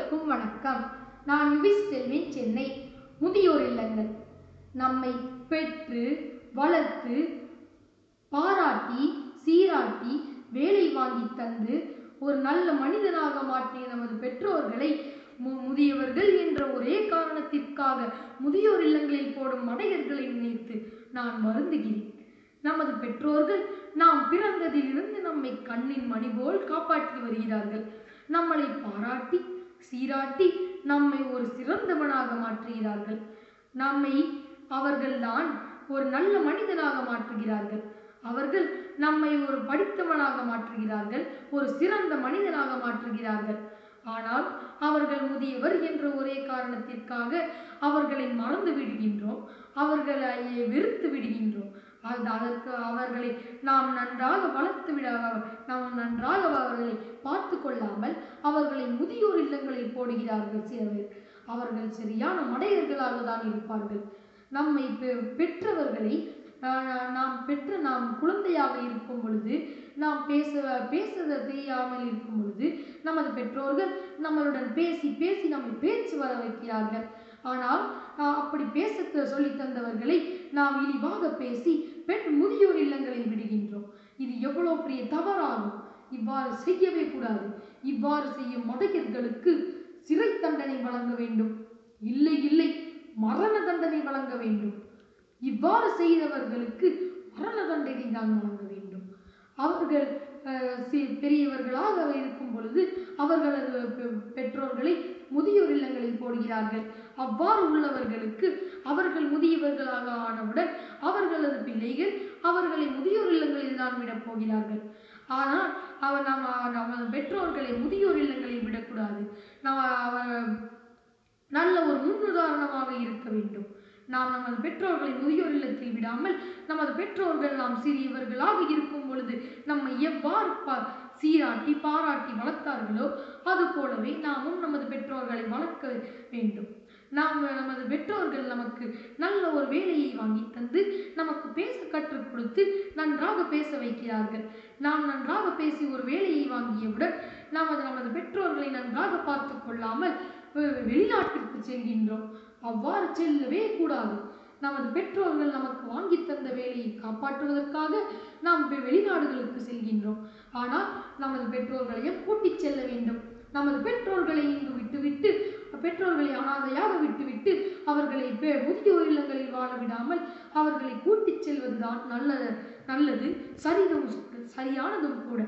அனைவருக்கும் வணக்கம் நான் யுவிஸ் செல்வின் சென்னை முதியோர் இல்லங்கள் நம்மை பெற்று வளர்த்து பாராட்டி சீராட்டி வேலை வாங்கி தந்து ஒரு நல்ல மனிதனாக மாற்றிய நமது பெற்றோர்களை மு- முதியவர்கள் என்ற ஒரே காரணத்திற்காக முதியோர் இல்லங்களில் போடும் மடையர்களை நினைத்து நான் வருந்துகிறேன் நமது பெற்றோர்கள் நாம் பிறந்ததிலிருந்து நம்மை கண்ணின் மணி போல் காப்பாற்றி வருகிறார்கள் நம்மளை பாராட்டி சீராட்டி நம்மை ஒரு சிறந்தவனாக மாற்றுகிறார்கள் நம்மை அவர்கள்தான் ஒரு நல்ல மனிதனாக மாற்றுகிறார்கள் அவர்கள் நம்மை ஒரு படித்தவனாக மாற்றுகிறார்கள் ஒரு சிறந்த மனிதனாக மாற்றுகிறார்கள் ஆனால் அவர்கள் முதியவர் என்ற ஒரே காரணத்திற்காக அவர்களை மறந்து விடுகின்றோம் அவர்களை வெறுத்து விடுகின்றோம் அது அதற்கு அவர்களை நாம் நன்றாக வளர்த்து விட நாம் நன்றாக அவர்களை பார்த்து கொள்ளாமல் அவர்களை முதியோர் இல்லங்களில் போடுகிறார்கள் சில பேர் அவர்கள் சரியான மடையர்களாக தான் இருப்பார்கள் நம்மை பெ- பெற்றவர்களை ஆஹ், நாம் பெற்ற நாம் குழந்தையாக இருக்கும் பொழுது நாம் பேச பேச தெரியாமல் இருக்கும் பொழுது நமது பெற்றோர்கள் நம்மளுடன் பேசி பேசி நம்மை பேச்சு வர வைக்கிறார்கள் ஆனால் ஆஹ், அப்படி பேச த- சொல்லித் தந்தவர்களை நாம் இழிவாக பேசி பெண் முதியோர் இல்லங்களில் விடுகின்றோம் இது எவ்வளவு பெரிய தவறாகும் இவ்வாறு செய்யவே கூடாது இவ்வாறு செய்யும் மடையர்களுக்கு சிறை தண்டனை வழங்க வேண்டும் இல்லை இல்லை மரண தண்டனை வழங்க வேண்டும் இவ்வாறு செய்தவர்களுக்கு மரண தண்டனை தான் வழங்க வேண்டும் அவர்கள் அஹ், சி- பெரியவர்களாக இருக்கும் பொழுது அவர்களது பெ- பெற்றோர்களை முதியோர் இல்லங்களில் போடுகிறார்கள் அவ்வாறு உள்ளவர்களுக்கு அவர்கள் முதியவர்களாக ஆனவுடன் அவர்களது பிள்ளைகள் அவர்களை முதியோர் இல்லங்களில் தான் விடப் போகிறார்கள் ஆனால் அவர் நம்ம நமது பெற்றோர்களை முதியோர் இல்லங்களில் விடக்கூடாது நம்ம அவர் நல்ல ஒரு முன்னுதாரணமாக இருக்க வேண்டும் நாம் நமது பெற்றோர்களை முதியோர் இல்லத்தில் விடாமல் நமது பெற்றோர்கள் நாம் சிறியவர்களாக இருக்கும் பொழுது நம்மை எவ்வாறு பா சீராட்டி பாராட்டி வளர்த்தார்களோ அது போலவே நாமும் நமது பெற்றோர்களை வளர்க்க வேண்டும் நாம் நமது பெற்றோர்கள் நமக்கு நல்ல ஒரு வேலையை வாங்கி தந்து நமக்கு பேச கற்றுக் கொடுத்து நன்றாக பேச வைக்கிறார்கள் நாம் நன்றாக பேசி ஒரு வேலையை வாங்கியவுடன் நமது நமது பெற்றோர்களை நன்றாக பார்த்து கொள்ளாமல் வெ- வெளிநாட்டிற்கு செல்கின்றோம் அவ்வாறு செல்லவே கூடாது நமது பெற்றோர்கள் நமக்கு வாங்கி தந்த வேலையை காப்பாற்றுவதற்காக நாம் வெ- வெளிநாடுகளுக்கு செல்கின்றோம் ஆனால் நமது பெற்றோர்களையும் கூட்டிச் செல்ல வேண்டும் நமது பெற்றோர்களை இங்கு விட்டுவிட்டு பெற்றோர்களை அனாதையாக விட்டுவிட்டு அவர்களை பெ- முதியோர் இல்லங்களில் வாழ விடாமல் அவர்களை கூட்டிச் செல்வதுதான் நல்ல நல்லது சரிதும் சரியானதும் கூட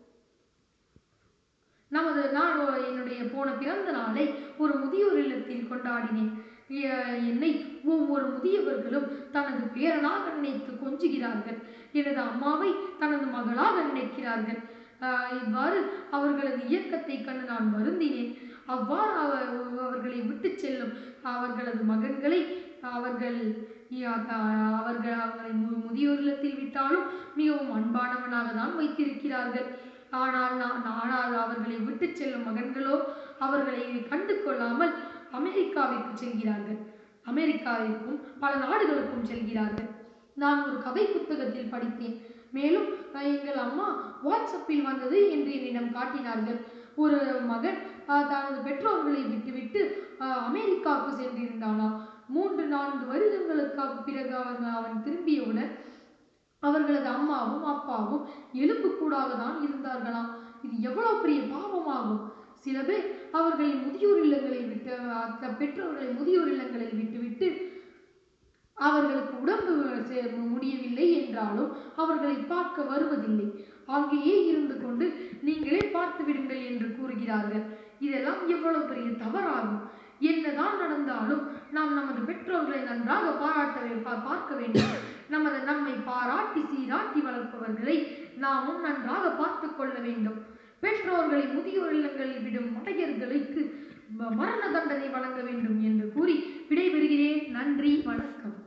நமது நான் ஒரு- என்னுடைய போன பிறந்த நாளை ஒரு முதியோர் இல்லத்தில் கொண்டாடினேன் எ- என்னை ஒவ்வொரு முதியவர்களும் தனது பேரனாக நினைத்து கொஞ்சுகிறார்கள் எனது அம்மாவை தனது மகளாக நினைக்கிறார்கள் ஆஹ் இவ்வாறு அவர்களது இயக்கத்தை கண்டு நான் வருந்தினேன் அவ்வாறு அவ- அவர்களை விட்டு செல்லும் அவர்களது மகன்களை அவர்கள் அஹ் அவர்கள் அவர்களை மு- முதியோர் இல்லத்தில் விட்டாலும் மிகவும் அன்பானவனாக தான் வைத்திருக்கிறார்கள் ஆனால் நான் ஆனால் அவர்களை விட்டு செல்லும் மகன்களோ அவர்களை கண்டு கொள்ளாமல் அமெரிக்காவிற்கு செல்கிறார்கள் அமெரிக்காவிற்கும் பல நாடுகளுக்கும் செல்கிறார்கள் நான் ஒரு கதை புத்தகத்தில் படித்தேன் மேலும் அஹ், எங்கள் அம்மா வாட்ஸ்அப்பில் வந்தது என்று என்னிடம் காட்டினார்கள் ஒரு மகன் அஹ், தனது பெற்றோர்களை விட்டுவிட்டு அஹ், அமெரிக்காவுக்கு சென்றிருந்தானா மூன்று நான்கு வருடங்களுக்காக பிறகு அவன் அவன் திரும்பியவுடன் அவர்களது அம்மாவும் அப்பாவும் எலும்பு கூடாக தான் இருந்தார்களாம் இது எவ்வளவு பெரிய பாவமாகும் சில பேர் அவர்களை முதியோர் இல்லங்களில் விட்டு அந்த பெற்றோர்களை முதியோர் இல்லங்களில் விட்டுவிட்டு அவர்களுக்கு உடம்பு சே- முடியவில்லை என்றாலும் அவர்களை பார்க்க வருவதில்லை அங்கேயே இருந்து கொண்டு நீங்களே பார்த்து விடுங்கள் என்று கூறுகிறார்கள் இதெல்லாம் எவ்வளவு பெரிய தவறாகும் என்னதான் நடந்தாலும் நாம் நமது பெற்றோர்களை நன்றாக பாராட்ட வே- பா- பார்க்க வேண்டும் நமது நம்மை பாராட்டி சீராட்டி வளர்ப்பவர்களை நாமும் நன்றாக பார்த்து கொள்ள வேண்டும் பெற்றோர்களை முதியோர் இல்லங்களில் விடும் மடையர்களுக்கு ம- மரண தண்டனை வழங்க வேண்டும் என்று கூறி விடைபெறுகிறேன் நன்றி வணக்கம்